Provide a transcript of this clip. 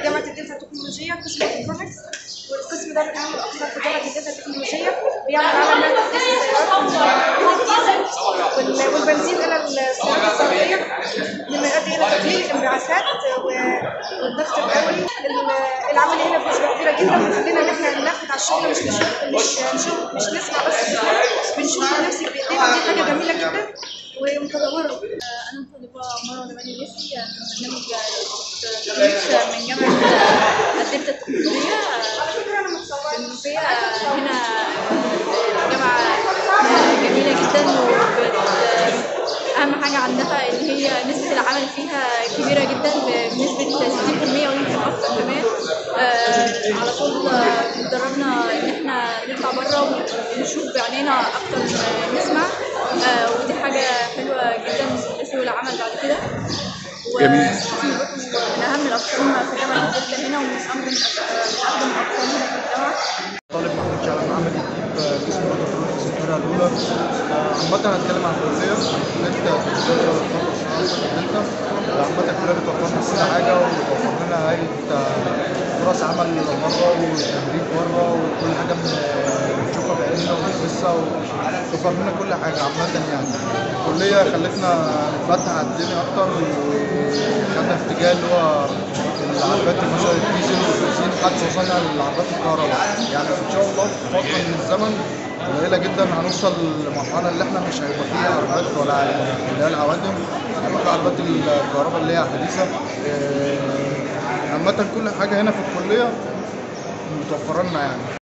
جامعه الدلتا التكنولوجيه قسم الكترونكس والقسم ده من اهم الاقسام في جامعه الدلتا التكنولوجيه بيعمل على نقل تحديث السيارات من الديزل وال- والبنزين الى السيارات الكهربائيه مما يؤدي الى تقليل الانبعاثات و- والضغط الدوري ال- العمل هنا بنسبه كبيره جدا بيخلينا ان احنا ناخد على الشغل مش نشوف مش نشوف مش نسمع بس كلام بنشوف ونمسك بايدينا ودي حاجه جميله جدا ومتطوره أنا طالبة مرة نباني ليسي من برنامج تكنيكس من جامعة الدلتا التكنولوجية بالمنوفية هنا جامعة جميلة جدا وبت أهم حاجة عندها إن هي نسبة العمل فيها كبيرة جدا بنسبة 60% ويمكن أكتر كمان آه، على طول آه، اتدربنا إن إحنا نطلع بره ونشوف بعينينا أكتر ما نسمع آه، ودي حاجة حلوة جدا لسوق العمل بعد كده جميل. وقسم برضه من أهم الأقسام في جامعة الدلتا هنا ومن أقدم من أقدم الأقسام هنا في الجامعة طالب محمود شعبان محمد يجيب قسم بكالوريوس الفرقه الاولى آه، عامة هتكلم عن الكلية الدلتا الدلتا الدلتا عامة الكلية بتوفر لنا كل حاجة وبتوفر لنا هيئة آه، فرص عمل بره وتدريب بره وكل حاجة بن- بنشوفها بعيننا وبندرسها وبتوفر لنا كل حاجة عامة يعني الكلية خلتنا نفتح على الدنيا أكتر وخدنا في اتجاه اللي هو العربيات مثلا الديزل والبنزين حتى وصلنا للعربيات الكهرباء يعني ان شاء الله في فتره من الزمن قليله جدا هنوصل لمرحله اللي احنا مش هيبقى فيها عربيات ولا اللي هي العوادم هيبقى في عربيات الكهرباء اللي هي حديثه آه، عامه كل حاجه هنا في الكليه متوفره لنا يعني